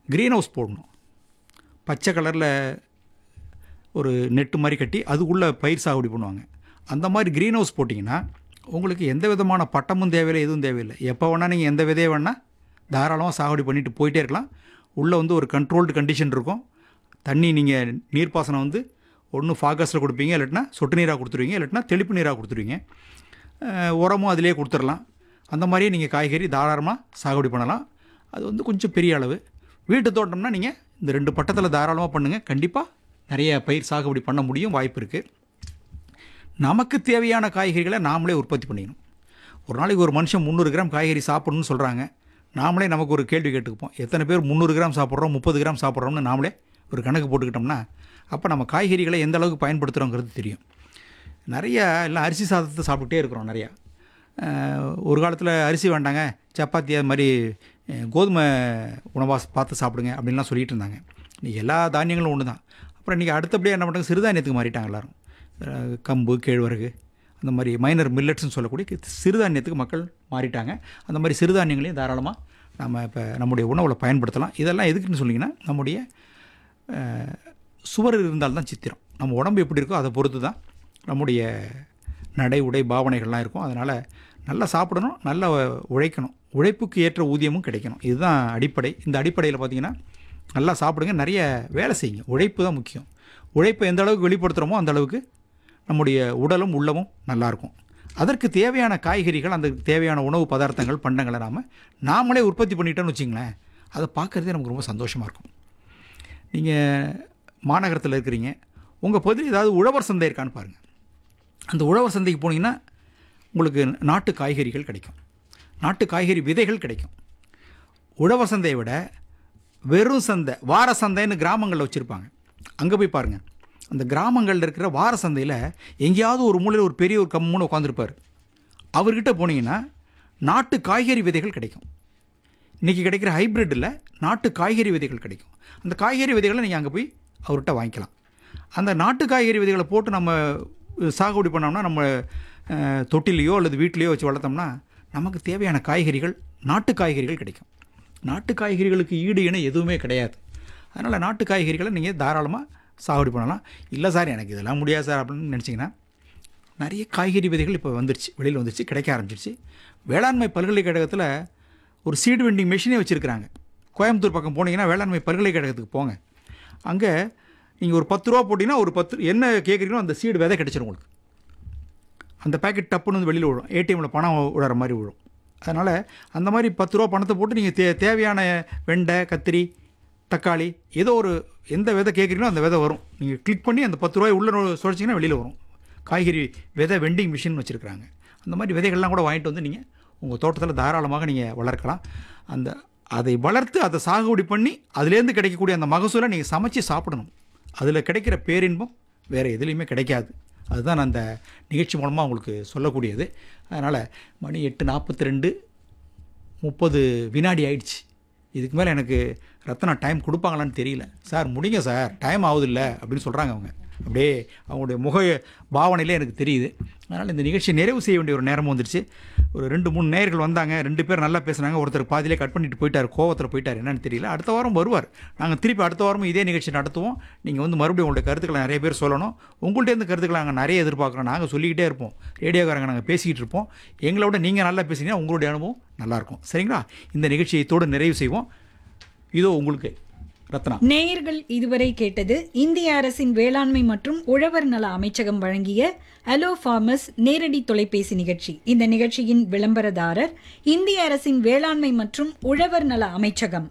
green house போடணும் பச்சை கலரில் ஒரு நெட்டு மாதிரி கட்டி அதுக்குள்ளே பயிர் சாகுபடி பண்ணுவாங்க அந்த மாதிரி க்ரீன் ஹவுஸ் போட்டிங்கன்னா உங்களுக்கு எந்த விதமான பட்டமும் தேவையில்லை எதுவும் தேவையில்லை எப்போ வேணால் நீங்கள் எந்த விதையை வேணால் தாராளமாக சாகுபடி பண்ணிட்டு போயிட்டே இருக்கலாம் உள்ளே வந்து ஒரு கண்ட்ரோல்டு கண்டிஷன் இருக்கும் தண்ணி நீங்கள் நீர்ப்பாசனம் வந்து ஒன்று ஃபாகஸில் கொடுப்பீங்க இல்லாட்டினா சொட்டு நீராக கொடுத்துருவீங்க இல்லாட்டினா தெளிப்பு நீராக கொடுத்துருவீங்க அஹ் உரமும் அதிலே கொடுத்துடலாம் அந்த மாதிரியே நீங்கள் காய்கறி தாராளமாக சாகுபடி பண்ணலாம் அது வந்து கொஞ்சம் பெரிய அளவு வீட்டு தோட்டம்னா நீங்கள் இந்த ரெண்டு பட்டத்தில் தாராளமாக பண்ணுங்கள் கண்டிப்பாக நிறைய பயிர் சாகுபடி பண்ண முடியும் வாய்ப்பு இருக்குது நமக்கு தேவையான காய்கறிகளை நாமளே உற்பத்தி பண்ணிக்கணும் ஒரு நாளைக்கு ஒரு மனுஷன் முந்நூறு கிராம் காய்கறி சாப்பிடணும்னு சொல்கிறாங்க நாமளே நமக்கு ஒரு கேள்வி கேட்டுக்குப்போம் எத்தனை பேர் முந்நூறு கிராம் சாப்பிட்றோம் முப்பது கிராம் சாப்பிட்றோம்னு நாமளே ஒரு கணக்கு போட்டுக்கிட்டோம்னா அப்போ நம்ம காய்கறிகளை எந்த அளவுக்கு பயன்படுத்துகிறோங்கிறது தெரியும் நிறைய எல்லாம் அரிசி சாதத்தை சாப்பிட்டுட்டே இருக்கிறோம் நிறையா அஹ், ஒரு காலத்தில் அரிசி வேண்டாங்க சப்பாத்தி அது மாதிரி அஹ், கோதுமை உணவாக பார்த்து சாப்பிடுங்க அப்படின்லாம் சொல்லிட்டு இருந்தாங்க இன்றைக்கி எல்லா தானியங்களும் ஒன்று தான் அப்புறம் இன்றைக்கி அடுத்தபடியாக என்ன பண்ணுறாங்க சிறுதானியத்துக்கு மாறிட்டாங்க எல்லாரும் அஹ், கம்பு கேழ்வரகு அந்த மாதிரி மைனர் மில்லட்ஸ்னு சொல்லக்கூடிய கி- சிறுதானியத்துக்கு மக்கள் மாறிட்டாங்க அந்த மாதிரி சிறுதானியங்களையும் தாராளமாக நம்ம இப்போ நம்முடைய உணவில் பயன்படுத்தலாம் இதெல்லாம் எதுக்குன்னு சொன்னீங்கன்னா நம்முடைய அஹ், சுவர் இருந்தால்தான் சித்திரம் நம்ம உடம்பு எப்படி இருக்கோ அதை பொறுத்து தான் நம்முடைய நடை உடை பாவனைகள்லாம் இருக்கும் அதனால் நல்லா சாப்பிடணும் நல்லா உழைக்கணும் உழைப்புக்கு ஏற்ற ஊதியமும் கிடைக்கணும் இதுதான் அடிப்படை இந்த அடிப்படையில் பார்த்தீங்கன்னா நல்லா சாப்பிடுங்க நிறைய வேலை செய்யுங்க உழைப்பு தான் முக்கியம் உழைப்பை எந்த அளவுக்கு வெளிப்படுத்துகிறோமோ அந்த அளவுக்கு நம்முடைய உடலும் உள்ளமும் நல்லாயிருக்கும் அதற்கு தேவையான காய்கறிகள் அந்த தேவையான உணவு பதார்த்தங்கள் பண்டங்களை நாம் நாமளே உற்பத்தி பண்ணிட்டோம்னு வச்சிங்களேன் அதை பார்க்குறதே நமக்கு ரொம்ப சந்தோஷமாக இருக்கும் நீங்கள் மாநகரத்தில் இருக்கிறீங்க உங்கள் பகுதியில் ஏதாவது உழவர் சந்தை இருக்கான்னு பாருங்கள் அந்த உழவர் சந்தைக்கு போனீங்கன்னா உங்களுக்கு நாட்டு காய்கறிகள் கிடைக்கும் நாட்டு காய்கறி விதைகள் கிடைக்கும் உழவர் சந்தையை விட வெறும் சந்தை வார சந்தைன்னு கிராமங்களில் வச்சுருப்பாங்க அங்கே போய் பாருங்கள் அந்த கிராமங்களில் இருக்கிற வார சந்தையில் எங்கேயாவது ஒரு மூலையில் ஒரு பெரிய ஒரு கம்முன்னு உட்காந்துருப்பார் அவர்கிட்ட போனீங்கன்னா நாட்டு காய்கறி விதைகள் கிடைக்கும் இன்றைக்கி கிடைக்கிற ஹைப்ரிட்டில் நாட்டு காய்கறி விதைகள் கிடைக்கும் அந்த காய்கறி விதைகளை நீங்கள் அங்கே போய் அவர்கிட்ட வாங்கிக்கலாம் அந்த நாட்டு காய்கறி விதைகளை போட்டு நம்ம சாகுபடி பண்ணோம்னா நம்ம அஹ், தொட்டிலையோ அல்லது வீட்டிலையோ வச்சு வளர்த்தோம்னா நமக்கு தேவையான காய்கறிகள் நாட்டு காய்கறிகள் கிடைக்கும் நாட்டு காய்கறிகளுக்கு ஈடு இணை எதுவுமே கிடையாது அதனால் நாட்டு காய்கறிகளை நீங்கள் தாராளமாக சாகுபடி பண்ணலாம் இல்லை சார் எனக்கு இதெல்லாம் முடியாது சார் அப்படின்னு நினச்சிங்கன்னா நிறைய காய்கறி விதைகள் இப்போ வந்துருச்சு வெளியில் வந்துருச்சு கிடைக்க ஆரம்பிச்சிருச்சு வேளாண்மை பல்கலைக்கழகத்தில் ஒரு சீடு வெண்டிங் மிஷினே வச்சுருக்கிறாங்க கோயம்புத்தூர் பக்கம் போனீங்கன்னா வேளாண்மை பல்கலைக்கழகத்துக்கு போங்க அங்கே நீங்கள் ஒரு பத்து ரூபா போட்டிங்கன்னா ஒரு பத்து என்ன கேட்குறீங்களோ அந்த சீடு விதை கிடச்சிரும் உங்களுக்கு அந்த பேக்கெட் டப்புன்னு வந்து வெளியில் விழும் ஏடிஎம்மில் பணம் விடுற மாதிரி விழும் அதனால் அந்த மாதிரி பத்து ரூபா பணத்தை போட்டு நீங்கள் தே தேவையான வெண்டை கத்திரி தக்காளி ஏதோ ஒரு எந்த விதை கேட்குறீங்களோ அந்த விதை வரும் நீங்கள் கிளிக் பண்ணி அந்த பத்து ரூபாய் உள்ள சுழச்சிங்கன்னா வெளியில் வரும் காய்கறி விதை வெண்டிங் மிஷின் வச்சுருக்குறாங்க அந்த மாதிரி விதைகள்லாம் கூட வாங்கிட்டு வந்து நீங்கள் உங்கள் தோட்டத்தில் தாராளமாக நீங்கள் வளர்க்கலாம் அந்த அதை வளர்த்து அதை சாகுபடி பண்ணி அதுலேருந்து கிடைக்கக்கூடிய அந்த மகசூலை நீங்கள் சமைச்சு சாப்பிடணும் அதில் கிடைக்கிற பேரின்பம் வேறு எதுலேயுமே கிடைக்காது அதுதான் நான் அந்த நிகழ்ச்சி மூலமாக உங்களுக்கு சொல்லக்கூடியது அதனால் மணி எட்டு நாற்பத்தி ரெண்டு முப்பது வினாடி ஆயிடுச்சு இதுக்கு மேலே எனக்கு ரத்தனா டைம் கொடுப்பாங்களான்னு தெரியல சார் முடிங்க சார் டைம் ஆகுதில்ல அப்படின்னு சொல்கிறாங்க அவங்க அப்படியே அவங்களுடைய முக பாவனையிலே எனக்கு தெரியுது அதனால் இந்த நிகழ்ச்சியை நிறைவு செய்ய வேண்டிய ஒரு நேரம் வந்துருச்சு ஒரு ரெண்டு மூணு நேயர்கள் வந்தாங்க ரெண்டு பேர் நல்லா பேசுனாங்க ஒருத்தர் பாதியிலே கட் பண்ணிட்டு போயிட்டார் கோவத்தில் போயிட்டார் என்னன்னு தெரியல அடுத்த வாரம் வருவார் நாங்கள் திருப்பி அடுத்த வாரமும் இதே நிகழ்ச்சி நடத்துவோம் நீங்கள் வந்து மறுபடியும் உங்களுடைய கருத்துக்களை நிறைய பேர் சொல்லணும் உங்கள்கிட்ட இருந்து கருத்துக்களை நாங்கள் நிறைய எதிர்பார்க்குறோம் நாங்கள் சொல்லிக்கிட்டே இருப்போம் ரேடியோக்காரங்க நாங்கள் பேசிக்கிட்டு இருப்போம் எங்களோட நீங்கள் நல்லா பேசினீங்கன்னா உங்களுடைய அனுபவம் நல்லாயிருக்கும் சரிங்களா இந்த நிகழ்ச்சியை இதோடு நிறைவு செய்வோம் இதோ உங்களுக்கு ரத்னா நேயர்கள் இதுவரை கேட்டது இந்திய அரசின் வேளாண்மை மற்றும் உழவர் நல அமைச்சகம் வழங்கிய அலோ ஃபார்மர்ஸ் நேரடி தொலைபேசி நிகழ்ச்சி இந்த நிகழ்ச்சியின் விளம்பரதாரர் இந்திய அரசின் வேளாண்மை மற்றும் உழவர் நல அமைச்சகம்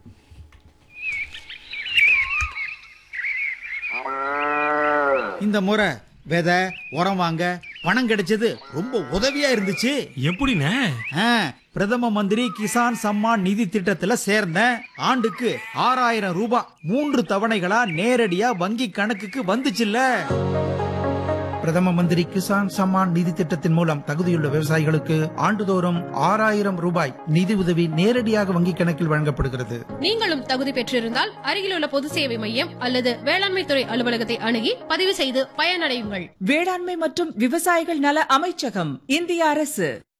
இந்த முறை விதை உரம் வாங்க பணம் கிடைச்சது ரொம்ப உதவியா இருந்துச்சு எப்படிண்ணே ஆ, பிரதம மந்திரி கிசான் சம்மான் நிதி திட்டத்துல சேர்ந்தேன் ஆண்டுக்கு ஆறாயிரம் ரூபாய் மூன்று தவணைகளா நேரடியா வங்கி கணக்குக்கு வந்துச்சுல்ல பிரதம மந்திரி கிசான் சம்மான் நிதி திட்டத்தின் மூலம் தகுதியுள்ள விவசாயிகளுக்கு ஆண்டுதோறும் ஆறாயிரம் ரூபாய் நிதி உதவி நேரடியாக வங்கிக் கணக்கில் வழங்கப்படுகிறது நீங்களும் தகுதி பெற்றிருந்தால் அருகிலுள்ள பொது சேவை மையம் அல்லது வேளாண்மை துறை அலுவலகத்தை அணுகி பதிவு செய்து பயனடையுங்கள் வேளாண்மை மற்றும் விவசாயிகள் நல அமைச்சகம் இந்திய அரசு